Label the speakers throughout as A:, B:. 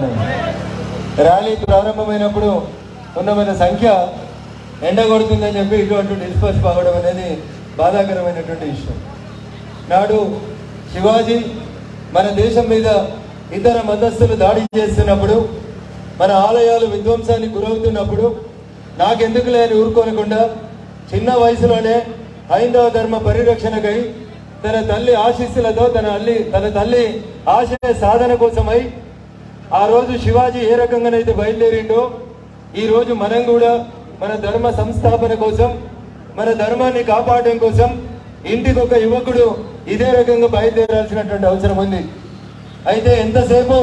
A: ఉన్నది ర్యాలీ ప్రారంభమైనప్పుడు ఉన్న మన సంఖ్య ఎండ కొడుతుందని చెప్పి ఇటువంటి డిస్పర్స్ కావడం అనేది బాధాకరమైనటువంటి విషయం నాడు శివాజీ మన దేశం మీద ఇతర మతస్థులు దాడి చేస్తున్నప్పుడు మన ఆలయాలు విధ్వంసానికి గురవుతున్నప్పుడు నాకెందుకు లేని ఊరుకోనకుండా చిన్న వయసులోనే హైందవ ధర్మ పరిరక్షణకై తన తల్లి ఆశీస్సులతో తన అల్లి తన తల్లి ఆశయ సాధన కోసమై ఆ రోజు శివాజీ ఏ రకంగానైతే బయలుదేరిండో ఈ రోజు మనం కూడా మన ధర్మ సంస్థాపన కోసం మన ధర్మాన్ని కాపాడడం కోసం ఇంటికి ఒక యువకుడు ఇదే రకంగా బయలుదేరాల్సినటువంటి అవసరం ఉంది అయితే ఎంతసేపు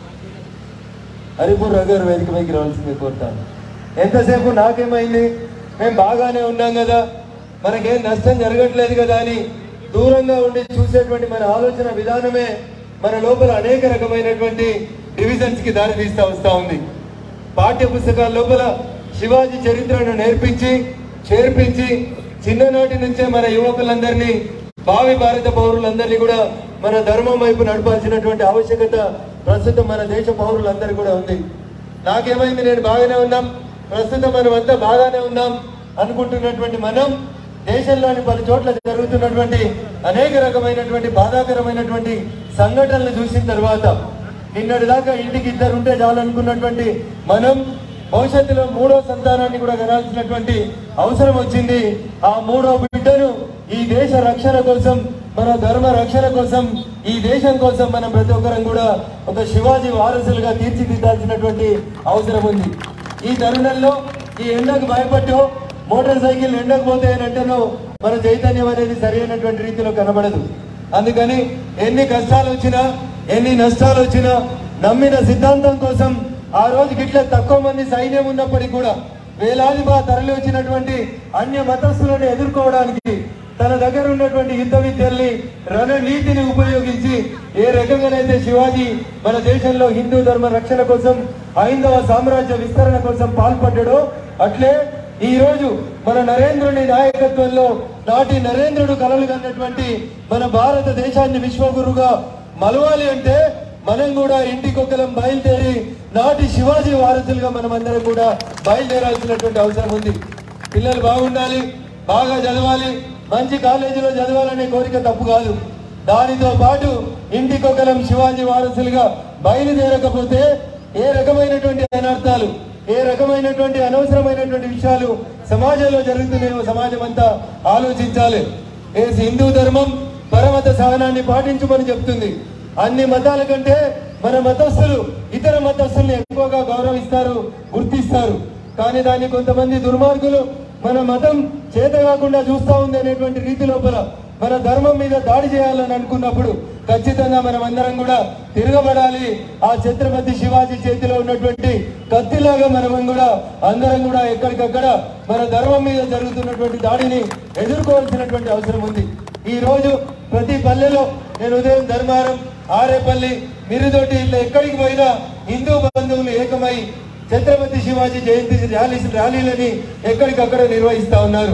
A: హరిపూర్ రఘుగారు వేదిక పైకి రావాల్సింది కోరుతాను ఎంతసేపు నాకేమైంది మేము బాగానే ఉన్నాం కదా మనకేం నష్టం జరగట్లేదు కదా అని దూరంగా ఉండి చూసేటువంటి మన ఆలోచన విధానమే మన లోపల అనేక రకమైనటువంటి డివిజన్స్ కి దారి తీస్తా వస్తా ఉంది పాఠ్య పుస్తకాల లోపల శివాజీ చరిత్రను నేర్పించి చేర్పించి చిన్ననాటి నుంచే మన యువకులందరినీ భావి భారత పౌరులందరినీ కూడా మన ధర్మం వైపు నడపాల్సినటువంటి ఆవశ్యకత ప్రస్తుతం మన దేశ పౌరులందరికీ కూడా ఉంది నాకేమైంది నేను బాగానే ఉన్నాం ప్రస్తుతం మనం అంతా బాగానే ఉన్నాం అనుకుంటున్నటువంటి మనం దేశంలోని పలు చోట్ల జరుగుతున్నటువంటి అనేక రకమైనటువంటి బాధాకరమైనటువంటి సంఘటనలు చూసిన తర్వాత నిన్నటి దాకా ఇంటికి ఇద్దరు ఉంటే చాలనుకున్నటువంటి మనం భవిష్యత్తులో మూడో సంతానాన్ని కూడా కనాల్సినటువంటి అవసరం వచ్చింది ఆ మూడో బిడ్డను ఈ దేశ రక్షణ కోసం మన ధర్మ రక్షణ కోసం ఈ దేశం కోసం మనం ప్రతి ఒక్కరం కూడా ఒక శివాజీ వారసులుగా తీర్చిదిద్దాల్సినటువంటి అవసరం ఉంది ఈ తరుణంలో ఈ ఎండకు భయపడ్డో మోటార్ సైకిల్ ఎండకు పోతాయనంటేనో మన చైతన్యం అనేది సరైనటువంటి రీతిలో కనబడదు అందుకని ఎన్ని కష్టాలు వచ్చినా ఎన్ని నష్టాలు వచ్చినా నమ్మిన సిద్ధాంతం కోసం ఆ రోజు గిట్ల తక్కువ మంది సైన్యం ఉన్నప్పటికీ కూడా వేలాది బా తరలి వచ్చినటువంటి అన్య మతస్థులను ఎదుర్కోవడానికి తన దగ్గర ఉన్నటువంటి యుద్ధ విద్యల్ని రణనీతిని ఉపయోగించి ఏ రకంగానైతే శివాజీ మన దేశంలో హిందూ ధర్మ రక్షణ కోసం హైందవ సామ్రాజ్య విస్తరణ కోసం పాల్పడ్డాడో అట్లే ఈ రోజు మన నరేంద్రుని నాయకత్వంలో నాటి నరేంద్రుడు కలలు కన్నటువంటి మన భారతదేశాన్ని విశ్వగురుగా మలవాలి అంటే మనం కూడా ఇంటికొకలం బయలుదేరి నాటి శివాజీ వారసులుగా మనం అందరం కూడా బయలుదేరాల్సినటువంటి అవసరం ఉంది పిల్లలు బాగుండాలి బాగా చదవాలి మంచి కాలేజీలో చదవాలనే కోరిక తప్పు కాదు దానితో పాటు ఇంటికొకలం శివాజీ వారసులుగా బయలుదేరకపోతే ఏ రకమైనటువంటి అనర్థాలు ఏ రకమైనటువంటి అనవసరమైనటువంటి విషయాలు సమాజంలో జరుగుతున్నాయో సమాజం అంతా ఆలోచించాలి ఏ హిందూ ధర్మం పరమత సహనాన్ని పాటించమని చెప్తుంది అన్ని మతాల కంటే మన మతస్థులు ఇతర మతస్థుల్ని ఎక్కువగా గౌరవిస్తారు గుర్తిస్తారు కానీ దాన్ని కొంతమంది దుర్మార్గులు మన మతం చేత కాకుండా చూస్తా ఉంది అనేటువంటి రీతి లోపల మన ధర్మం మీద దాడి చేయాలని అనుకున్నప్పుడు ఖచ్చితంగా మనం అందరం కూడా తిరగబడాలి ఆ ఛత్రపతి శివాజీ చేతిలో ఉన్నటువంటి కత్తిలాగా మనం కూడా అందరం కూడా ఎక్కడికక్కడ మన ధర్మం మీద జరుగుతున్నటువంటి దాడిని ఎదుర్కోవాల్సినటువంటి అవసరం ఉంది ఈ రోజు ప్రతి పల్లెలో నేను ఉదయం ధర్మారం ఆరేపల్లి మిరుదొడ్డి ఇట్లా ఎక్కడికి పోయినా హిందూ బంధువులు ఏకమై ఛత్రపతి శివాజీ జయంతి ర్యాలీ ర్యాలీలని ఎక్కడికక్కడ నిర్వహిస్తా ఉన్నారు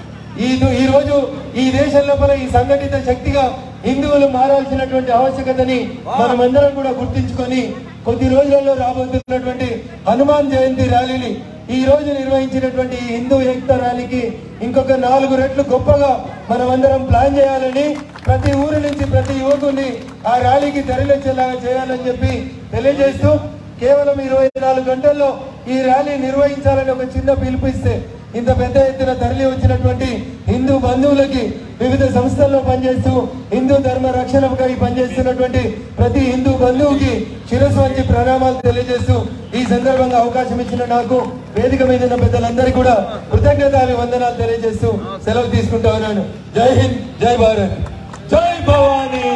A: ఈ ఈ రోజు ఈ దేశం లోపల ఈ సంఘటిత శక్తిగా హిందువులు మారాల్సినటువంటి ఆవశ్యకతని మనమందరం కూడా గుర్తించుకొని కొద్ది రోజులలో రాబోతున్నటువంటి హనుమాన్ జయంతి ర్యాలీని ఈ రోజు నిర్వహించినటువంటి ఈ హిందూ ఏకతా ర్యాలీకి ఇంకొక నాలుగు రెట్లు గొప్పగా మనమందరం ప్లాన్ చేయాలని ప్రతి ఊరు నుంచి ప్రతి యువకుని ఆ ర్యాలీకి తరలించేలాగా చేయాలని చెప్పి తెలియజేస్తూ కేవలం ఇరవై నాలుగు గంటల్లో ఈ ర్యాలీ నిర్వహించాలని ఒక చిన్న పిలుపు ఇస్తే ఇంత పెద్ద ఎత్తున తరలి వచ్చినటువంటి హిందూ బంధువులకి వివిధ సంస్థల్లో పనిచేస్తూ హిందూ ధర్మ రక్షణకై పనిచేస్తున్నటువంటి ప్రతి హిందూ బంధువుకి శిరస్సు వంచి ప్రణామాలు తెలియజేస్తూ ఈ సందర్భంగా అవకాశం ఇచ్చిన నాకు వేదిక మీద ఉన్న పెద్దలందరికీ కూడా కృతజ్ఞత వందనాలు తెలియజేస్తూ సెలవు తీసుకుంటా ఉన్నాను జై హింద్ జై భారత్ జై భవానీ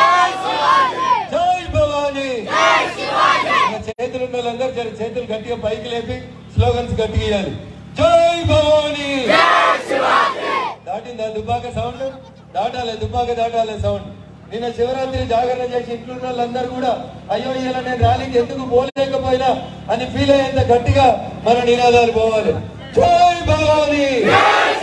A: జై భవానీ మన చేతులు ఉన్న వాళ్ళందరూ జర చేతులు గట్టిగా పైకి లేపి స్లోగన్స్ గట్టిగా ఇవ్వాలి జై భవానీ దాటిందా దుబ్బాక సౌండ్ దాటాలి దుబ్బాక దాటాలి సౌండ్ నిన్న శివరాత్రి జాగరణ చేసి ఇంట్లో ఉన్న వాళ్ళందరూ కూడా అయ్యో ఇలా నేను ర్యాలీకి ఎందుకు పోలేకపోయినా అని ఫీల్ అయ్యేంత గట్టిగా మన నినాదాలు పోవాలి జై భవానీ